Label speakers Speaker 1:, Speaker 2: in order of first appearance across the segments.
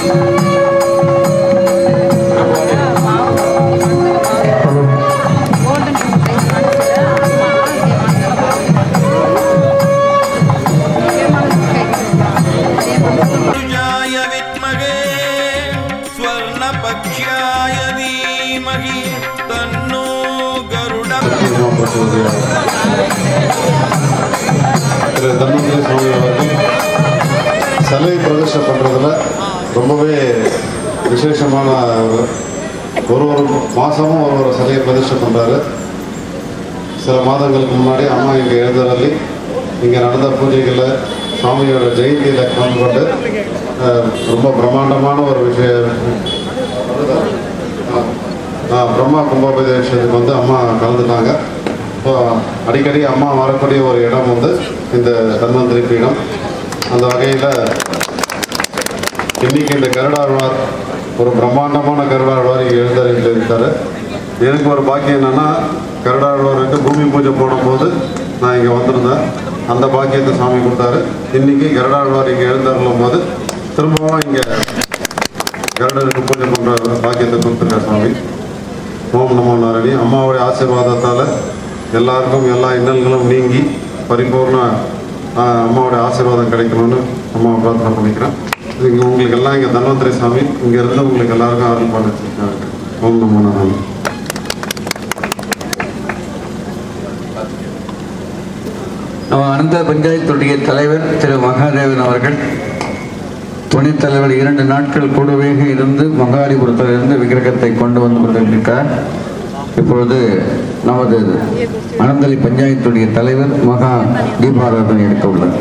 Speaker 1: ुजाय विद्महे स्वर्णपक्ष्याय धीमहि तन्नो गरुडः
Speaker 2: திரு தன்வந்திரி சுவாமி அவர்கள் சிலை பிரதிஷ்டை பண்ணுறதுல ரொம்பவே விசேஷமான ஒரு- ஒரு ஒரு மாதமும் ஒரு ஒரு சிலையை பிரதிஷ்டை பண்ணுறாரு சில மாதங்களுக்கு முன்னாடி அம்மா இங்கே எழுந்தருளி இங்கே நடந்த பூஜைகளில் சுவாமியோட ஜெயந்தியில் கலந்து கொண்டு அஹ், ரொம்ப பிரம்மாண்டமான ஒரு விஷயம் ஆ, பிரம்மா கும்பாபிஷேகத்துக்கு வந்து அம்மா கலந்துட்டாங்க ஸோ அடிக்கடி அம்மா வரக்கூடிய ஒரு இடம் வந்து இந்த தன்வந்திரி பீடம் அந்த வகையில் இன்னைக்கு இந்த கருடாழ்வார் ஒரு பிரம்மாண்டமான கருடாழ்வார் இங்கே எழுந்தறிந்து இருக்காரு எனக்கு ஒரு பாக்கியம் என்னன்னா கருடாழ்வாருக்கு பூமி பூஜை போடும்போது நான் இங்கே வந்திருந்தேன் அந்த பாக்கியத்தை சாமி கொடுத்தாரு இன்னைக்கு கருடாழ்வார் இங்கே எழுந்தருளும் போது திரும்பவும் இங்கே கருடருக்கு பூஜை பண்ணுற பாக்கியத்தை கொடுத்துருக்கார் சாமி ஓம் நமோ நாரணி அம்மாவுடைய ஆசீர்வாதத்தால் எல்லாருக்கும் எல்லா இன்னல்களும் நீங்கி பரிபூர்ண ஆ, அம்மாவுடைய ஆசீர்வாதம் கிடைக்கணும்னு அம்மாவை பிரார்த்தனை பண்ணிக்கிறேன் இங்கே உங்களுக்கு எல்லாம் இங்கே தன்வந்திரி சாமி இங்கே இருந்து உங்களுக்கு எல்லாருக்கும் அருள் பண்ணிச்சிருக்காங்க ஓம் நமோ நாராயணி
Speaker 3: நம்ம அனந்த பஞ்சாயத்துடைய தலைவர் திரு மகாதேவன் அவர்கள் துணைத் தலைவர் இரண்டு நாட்கள் கூடவே இருந்து மகாலிபுரத்திலிருந்து விக்கிரகத்தை கொண்டு வந்து கொண்டிருக்கிறார் இப்பொழுது நமது அனந்தலி பஞ்சாயத்துடைய தலைவர் மகா தீபாராதனை எடுக்க உள்ளார்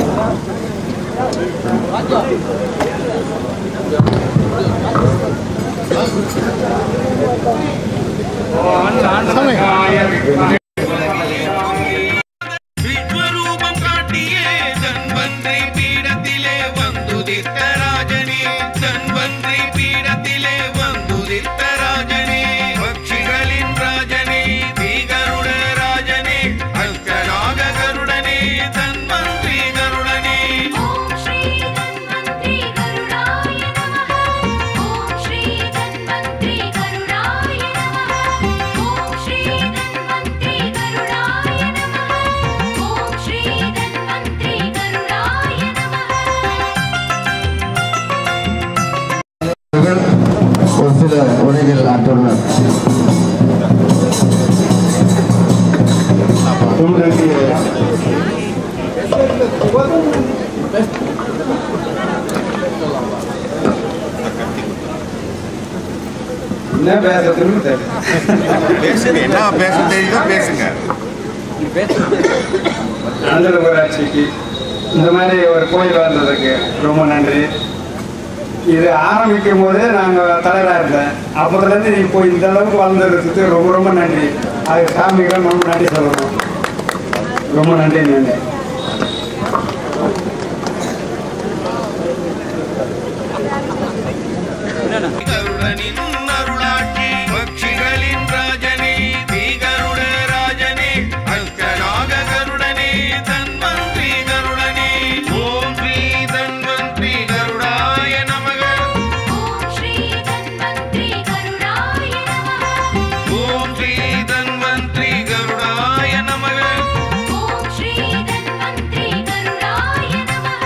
Speaker 1: விஸ்வரூபம் காட்டியே தன்வந்திரி பீடத்திலே வந்துதித்த ராஜனே தன்வந்திரி பீடத்திலே வந்துதித்த ராஜனே பக்ஷிகளின் ராஜனே தீகருட ராஜனே அல்கநாக கருடனே தன்வந்திரி கருடனே
Speaker 4: ஓம் ஸ்ரீ தன்வந்திரி கருடாய நமः ஓம் ஸ்ரீ தன்வந்திரி கருடாய நமः ஓம் ஸ்ரீ தன்வந்திரி கருடாய நமः ஓம் ஸ்ரீ தன்வந்திரி கருடாய நமः
Speaker 3: அவர்கள் ஒரு சில உரைகள் ஆற்றுள்ளார்
Speaker 5: பேசுங்க என்ன பேச தெரியுதோ பேசுங்க
Speaker 6: ஆந்திர ஊராட்சிக்கு இந்த மாதிரி ஒரு கோயில் வந்ததுக்கு ரொம்ப நன்றி இது ஆரம்பிக்கும் போதே நாங்கள் தலைவராக இருந்தேன் அப்புறத்துலேருந்து இப்போ இந்த அளவுக்கு வளர்ந்துறதுக்கு ரொம்ப ரொம்ப நன்றி அது சாமிக்கு ரொம்ப நன்றி சொல்லணும் ரொம்ப நன்றி நன்றி
Speaker 1: கருடனின் அருளாட்சி பக்ஷிகளின் ராஜனே தீகருட ராஜனே அல்கநாக கருடனே தன்வந்திரி கருடனே ஓம் ஸ்ரீ தன்வந்திரி கருடாய நமக
Speaker 4: ஓம் ஸ்ரீ தன்வந்திரி கருடாய நமः
Speaker 1: ஓம் ஸ்ரீ தன்வந்திரி கருடாய நமக
Speaker 4: ஓம் ஸ்ரீ தன்வந்திரி கருடாய நமः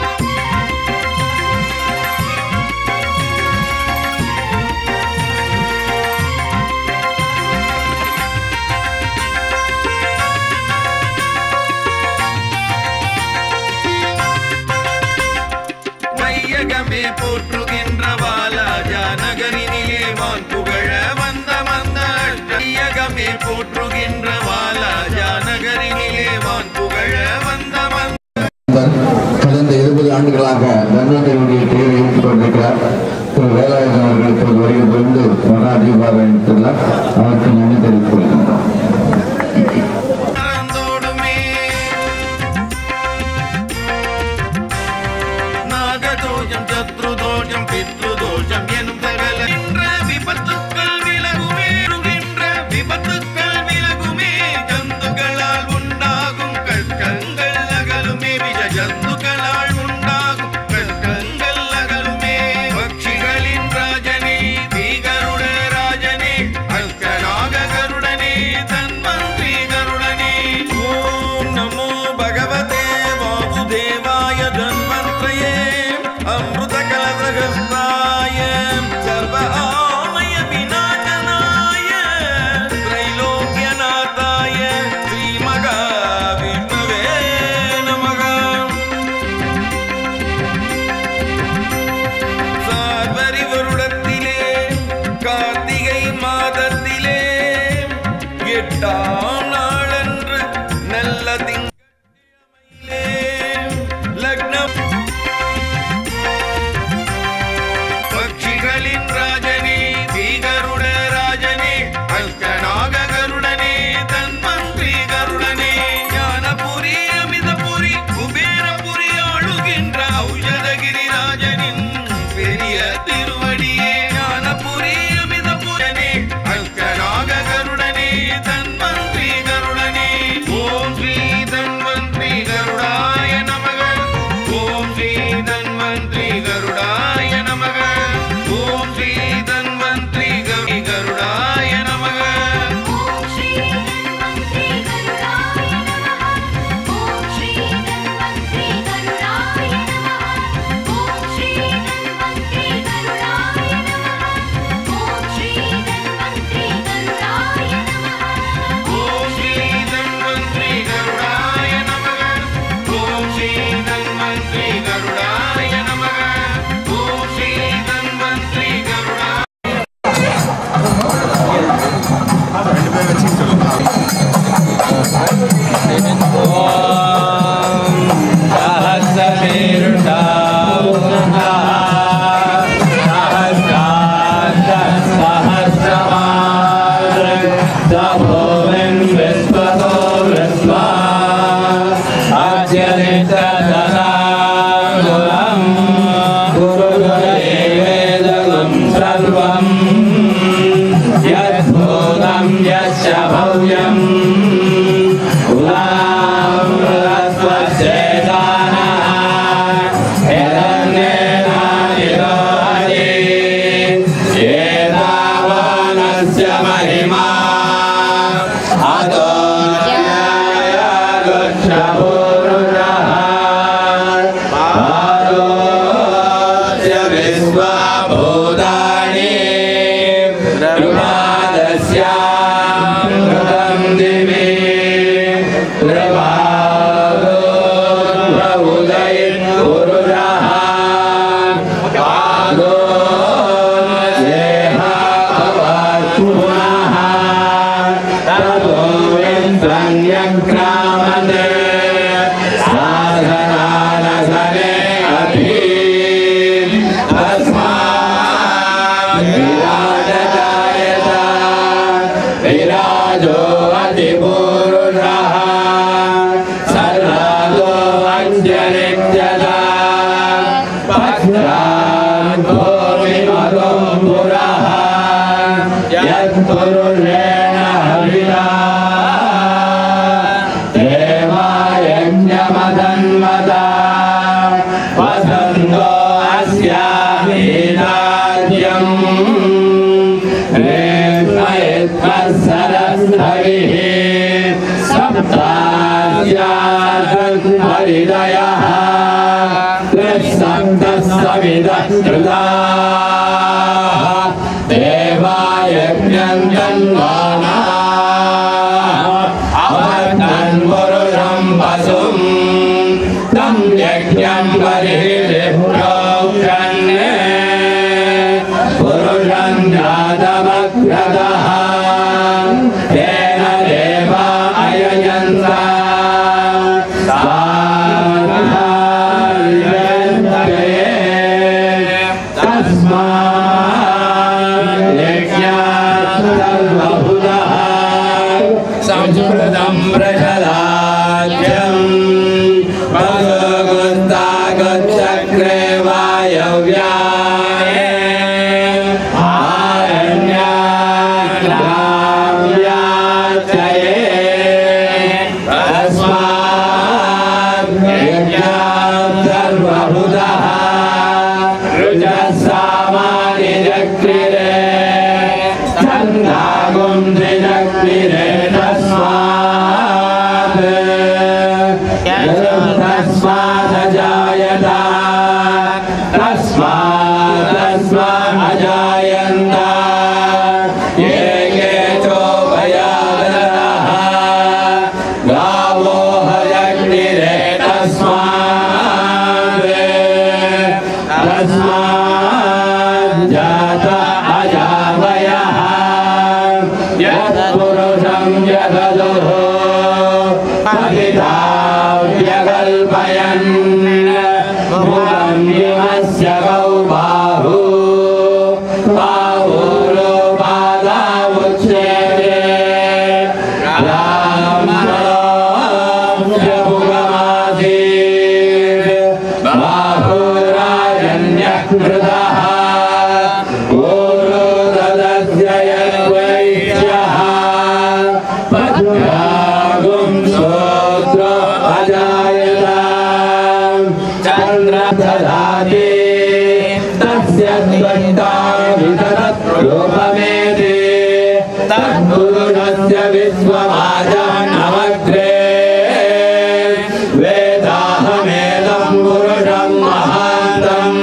Speaker 1: மையகமே போற்றுகின்ற வாலாஜா நகரினிலே வான் புகழ வந்த வந்த மையகமே போற்றுகின்ற வாலாஜா நகரினிலே வான் புகழ வந்த வந்த
Speaker 3: கடந்த இருபது ஆண்டுகளாக தர்மத்தினுடைய பெயரை எடுத்துக் கொண்டிருக்கிறார் திரு வேலாயுதம் அவர்கள் இப்போது வருகை புரிந்து மகா தீபாராயணத்துள்ளார் அவருக்கு நன்றி தெரிவித்துக் கொள்கின்றோம்
Speaker 1: மறந்தோடுமே நாகதோஷம் சத்ருதோஷம் பித்ருதோஷம் எனும் சகல என்ற விபத்துக்கள் விலகுமே இருகின்ற விபத்துக்கள் விலகுமே ஜந்துக்களால் உண்டாகும் கஷ்டங்கள் அகலுமே விஷ ஜந்துக்களால் உண்டாகும் கஷ்டங்கள் அகலுமே பக்ஷிகள் மார்கழி வருடத்திலே கார்த்திகை மாதத்திலே எட்டாம் நாளன்று நல்ல திங்களிலே லக்னம் பட்சிகளின் ராஜனே தீகருட ராஜனே அல்கநாக கருடனே தன்வந்திரி கருடனே ஞானபுரி அமிதபுரி குபேரபுரி ஆளுகின்ற ஔஷதகிரி ராஜனின் பெரிய திருவடியே ஞானபுரி அமிதபுரனே அல்கநாக கருடனே தன்வந்திரி கருடனே ஓம் ஸ்ரீ தன்வந்திரி கருடாய நமக ஓம் ஸ்ரீ தன்வந்திரி கருடாய நமக ஓம் ஸ்ரீ தன்வந்திரி கரு- கருடாய நமக
Speaker 4: ஓம் ஸ்ரீ தன்வந்திரி கருடாய நமः ஓம் ஸ்ரீ தன்வந்திரி கருடாய நமः ஓம் ஸ்ரீ தன்வந்திரி கருடாய நமः ஓம் ஸ்ரீ தன்வந்திரி கருடாய நமः
Speaker 1: ஓம் ஸ்ரீ தன்வந்திரி கருடாய நமக ஓம் ஸ்ரீ தன்வந்திரி கருடாய நமக ஓம் ஸ்ரீ தன்வந்திரி கருடாய
Speaker 7: भव्यम् महिमा अतो विश्वभूतानि प्रभातस्यामृतं दिवे प्रभातोदयन् पुरुषः कालो देहा भवत् पुनः ततो विन्द्रन्यक्रामते साधनानसने अपि तस्मात् विराजतायत विराजो अतिपूरुषः सर्वादो अञ्जनित्यता पत्रान्तो विमदो पुरः यत्पुरुषेण हविरा देवायज्ञमदन्वता वसन्तो अस्यामीनाद्यम् रेष्मयत्मत्सरस्रविः सप्तास्यासत्परिदयः त्रिसप्तसविदकृताः देवायज्ञन्दन्वाना अवर्तन्वरुषं वसुम् तं यज्ञं परिहिप्रोक्षन् पुरुषं जातमग्रतः तेन देवा अयजन्त तस्मात् यज्ञात् सर्वभूतः संस्कृतं प्रचलाद्यम् भगवन्तागचक्रे वायव्याय आरण्याग्राम्याचये तस्मात् यज्ञात् सर्वभूतः रुचः सामानि चक्रिरे छन्दागुं त्रिचक्रिरे तस्मात् तस्मादजायता तस्मात् तस्मादजायन्त ये केचोभयादरः गावो हयग्निरे तस्मात् तस्मात् जात अजावयः यत्पुरुषं जगदुः व्यकल्पयन् मुखं यमस्य गौ बाहु बाहुरो पादावुच्यते रामरामजपुगमासीत् बाहुराजन्यकृतः गुरुददस्य यद्वैश्यः पद्मागुं सोत्र अजायत चन्द्रदधाति तस्य त्वष्टा वितरत्रूपमेति तत्पुरुषस्य विश्वमाजानमग्रे वेदाहमेदं पुरुषं महान्तम्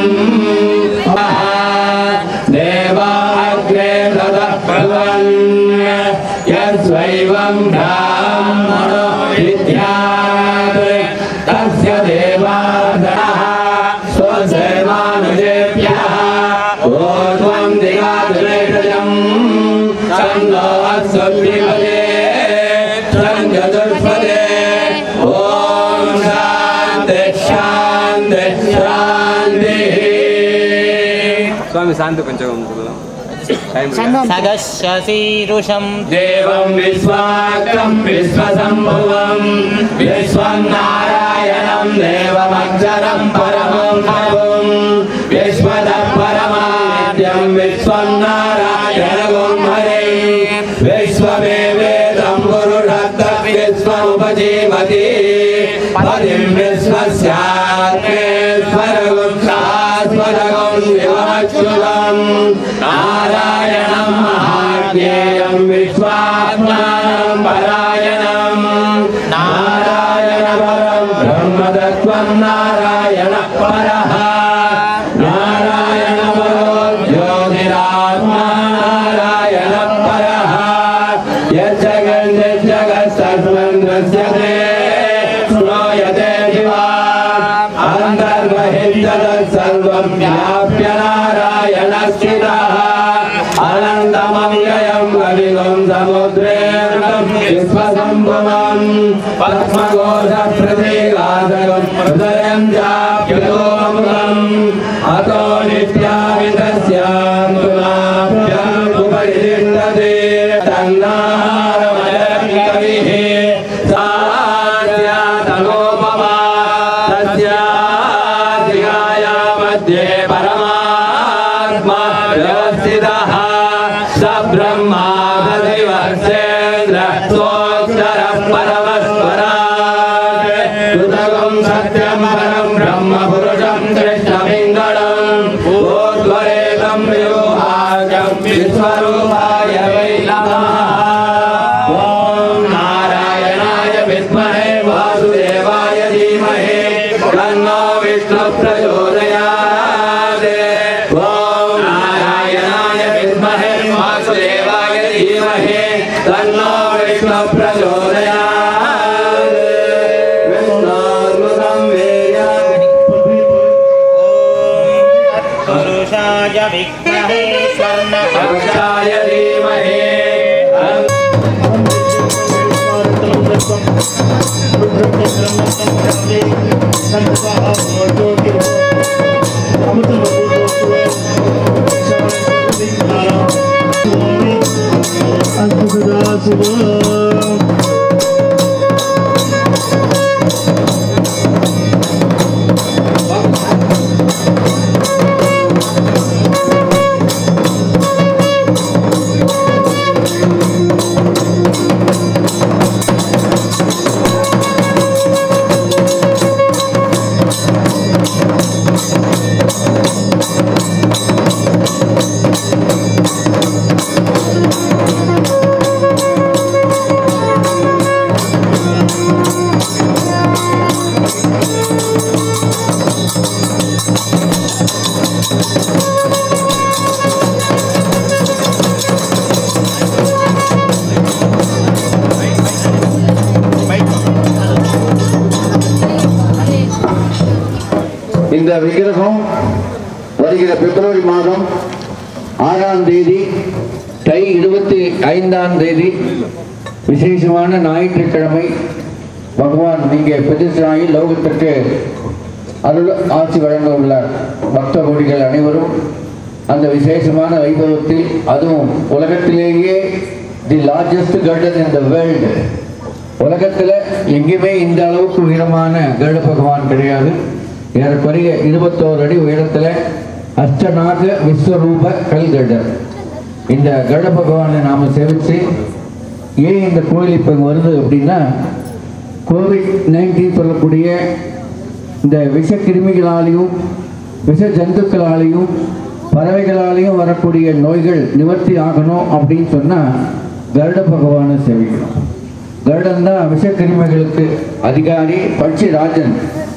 Speaker 7: देवाग्रे ततः प्रभवन् यस्वैवं ब्राह्मणो विद्यात् तस्य देवादनः स्वसेवानुजेभ्यः ऊर्ध्वं दिगाधुरेशजम् छन्दो अस्वद्विपदे छन्दचतुष्पदे ॐ शान्ति शान्ति शान्तिः
Speaker 8: சுவாமி சாந்தி பஞ்சகம் சொல்லலாம் டைம்
Speaker 9: सगशशीरुषं
Speaker 7: देवं विश्वाकं विश्वसम्भुवं विश्वं नारायणं देवमक्षरं परमं भवं विश्वतः परमाद्यं विश्वं नारायणगुं हरे विश्वमेवेदं पुरुषत्तः विश्वमुपजीवति पदिं विश्वस्यात्मेश्वरगुं शाश्वतगुं विमच्युतम् नारायणं महाज्ञेयं विश्वात्मानं परायणं नारायणपरं ब्रह्मतत्त्वं नारायण परः नारायणपरो ज्योतिरात्मा नारायण परः यज्जगन्यज्जगत्सर्वं दृश्यते श्रूयते शिवा अन्तर्बहिर्जगत् सर्वं व्याप्य नारायणस्थितः अनन्तमव्ययं कविगं समुद्रेर्गं विश्वसम्भवं पद्मघोषप्रतीकादकं हृदयं चाप्युतोमुखम् अतो नित्यामितस्यान्तुनाभ्यमुपरितिष्ठते तन्नारमयकविः साध्यातनोपमा तस्याधिकाया मध्ये परमात्मा व्यवस्थितः स ब्रह्मा प्रतिवर्षेन्द्र सोऽक्षरः परमस्वराट् कृतकं सत्यं परं ब्रह्म पुरुषं कृष्णपिङ्गळम् ऊर्ध्वरेतं विरोहाजं विश्वरूपाय वै नमः ॐ नारायणाय विद्महे वासुदेवाय धीमहि तन्नो विष्णु प्रचोदयात् ॐ नारायणाय विद्महे वासुदेवाय धीमहि तन्नो विष्णु प्रचोदयात् विष्णोर्मुखं वेयामि
Speaker 9: पुरुषाय विद्महे
Speaker 7: पक्षाय धीमहि
Speaker 10: இந்த விக்கிரகம் வருகிற பிப்ரவரி மாதம்
Speaker 3: ஆறாம் தேதி தை இருபத்தி ஐந்தாம் தேதி விசேஷமான ஞாயிற்றுக்கிழமை பகவான் இங்கே பிரதிஷ்டாகி லோகத்திற்கு அருள் ஆட்சி வழங்க உள்ளார் பக்த கோடிகள் அனைவரும் அந்த விசேஷமான வைபவத்தில் அதுவும் உலகத்திலேயே the largest garden in the world உலகத்தில் எங்கேயுமே இந்த அளவுக்கு உயரமான கருட பகவான் கிடையாது ஏறக்குறைய இருபத்தோரு அடி உயரத்தில் அஷ்டநாக விஸ்வரூப கல்கடர் இந்த கருட பகவானை நாம் சேவித்து ஏன் இந்த கோயில் இப்போ இங்கே வருது அப்படின்னா கோவிட் நைன்டீன் சொல்லக்கூடிய இந்த விஷ கிருமிகளாலையும் விஷ ஜந்துக்களாலையும் பறவைகளாலையும் வரக்கூடிய நோய்கள் நிவர்த்தி ஆகணும் அப்படின்னு சொன்னால் கருட பகவானை சேவிக்கணும் கருடன் தான் விஷ கிருமிகளுக்கு அதிகாரி பட்சி ராஜன்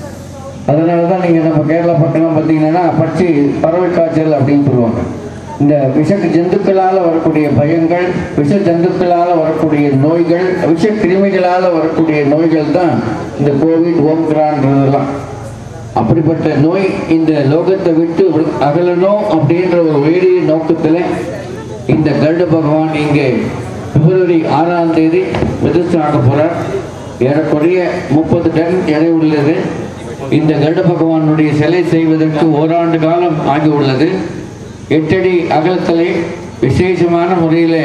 Speaker 3: அதனால தான் நீங்கள் நம்ம கேரளா பக்கம் பார்த்தீங்கன்னா பட்சி பறவை காய்ச்சல் அப்படின்னு சொல்லுவாங்க இந்த விஷ ஜந்துக்களால் வரக்கூடிய பயங்கள் விஷ ஜந்துக்களால் வரக்கூடிய நோய்கள் விஷ கிருமிகளால் வரக்கூடிய நோய்கள் தான் இந்த கோவிட் ஓம்கிரான்றதெல்லாம் அப்படிப்பட்ட நோய் இந்த லோகத்தை விட்டு அகலணும் அப்படின்ற ஒரு வேடிய நோக்கத்தில் இந்த கருட பகவான் இங்கே பிப்ரவரி ஆறாம் தேதி பிரதிஷ்டாக போகிறார் ஏறக்குறைய முப்பது டன் எடை உள்ளது இந்த கருட பகவானுடைய சிலை செய்வதற்கு ஓராண்டு காலம் ஆகி உள்ளது எட்டடி அகலத்திலே விசேஷமான முறையில்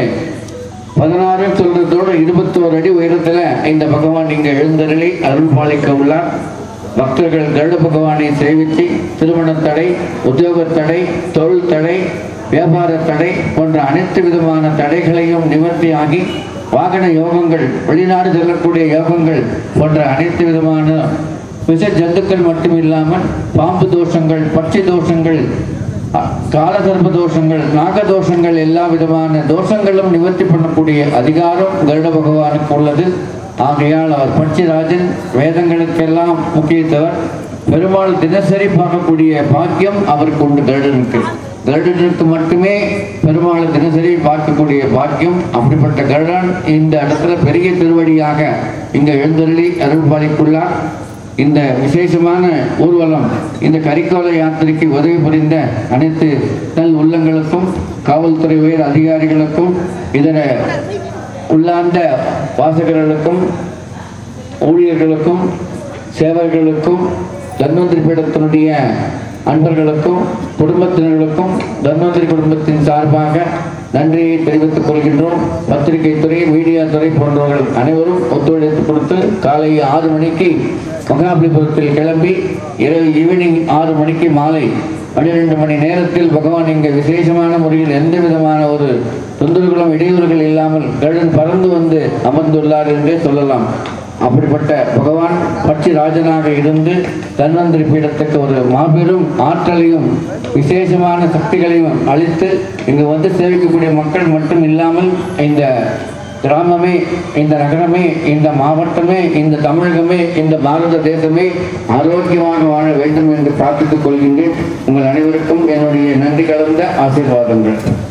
Speaker 3: பதினாறு சொல்றதோடு இருபத்தோரு அடி உயரத்தில் இந்த பகவான் இங்கே எழுந்தருளி அருள் பாலிக்க உள்ளார் பக்தர்கள் கருட பகவானை சேவித்து திருமண தடை உத்தியோக தடை தொழில் தடை வியாபார தடை போன்ற அனைத்து விதமான தடைகளையும் நிவர்த்தியாகி வாகன யோகங்கள் வெளிநாடு செல்லக்கூடிய யோகங்கள் போன்ற அனைத்து விதமான விஷ ஜந்துக்கள் மட்டும் இல்லாமல் பாம்பு தோஷங்கள் பச்சை தோஷங்கள் அ- காலகர்ப்ப தோஷங்கள் நாகதோஷங்கள் எல்லா விதமான தோஷங்களும் நிவர்த்தி பண்ணக்கூடிய அதிகாரம் கருட பகவானுக்கு உள்ளது ஆகையால் அவர் பட்சிராஜன் வேதங்களுக்கெல்லாம் முக்கியத்தவர் பெருமாள் தினசரி பார்க்கக்கூடிய பாக்கியம் அவருக்கு உண்டு கருடனுக்கு கருடனுக்கு மட்டுமே பெருமாளை தினசரி பார்க்கக்கூடிய பாக்கியம் அப்படிப்பட்ட கருடன் இந்த இடத்துல பெரிய திருவடியாக இங்கே எழுந்தருளி அருள் பாலிக்குள்ளார் இந்த விசேஷமான ஊர்வலம் இந்த கரிக்கோல யாத்திரைக்கு உதவி புரிந்த அனைத்து நல் உள்ளங்களுக்கும் காவல்துறை உயர் அதிகாரிகளுக்கும் இதர உள்ளார்ந்த வாசகர்களுக்கும் ஊழியர்களுக்கும் சேவர்களுக்கும் தன்வந்திரி பீடத்தினுடைய அன்பர்களுக்கும் குடும்பத்தினர்களுக்கும் தன்வந்திரி குடும்பத்தின் சார்பாக நன்றியை தெரிவித்துக் கொள்கின்றோம் பத்திரிகை துறை மீடியா துறை போன்றவர்கள் அனைவரும் ஒத்துழைப்பு கொடுத்து காலை ஆறு மணிக்கு மகாபலிபுரத்தில் கிளம்பி இரவு ஈவினிங் ஆறு மணிக்கு மாலை பன்னிரெண்டு மணி நேரத்தில் பகவான் இங்கே விசேஷமான முறையில் எந்த விதமான ஒரு தொந்தரவுகளும் இடையூறுகள் இல்லாமல் கருடன் பறந்து வந்து அமர்ந்துள்ளார் என்றே சொல்லலாம் அப்படிப்பட்ட பகவான் பட்சி ராஜனாக இருந்து தன்வந்திரி பீடத்துக்கு ஒரு மாபெரும் ஆற்றலையும் விசேஷமான சக்திகளையும் அளித்து இங்கு வந்து சேவிக்கக்கூடிய மக்கள் மட்டும் இல்லாமல் இந்த கிராமமே இந்த நகரமே இந்த மாவட்டமே இந்த தமிழகமே இந்த பாரத தேசமே ஆரோக்கியமாக வாழ வேண்டும் என்று பிரார்த்தித்துக் கொள்கின்றேன் உங்கள் அனைவருக்கும் என்னுடைய நன்றி கலந்த ஆசீர்வாதங்கள்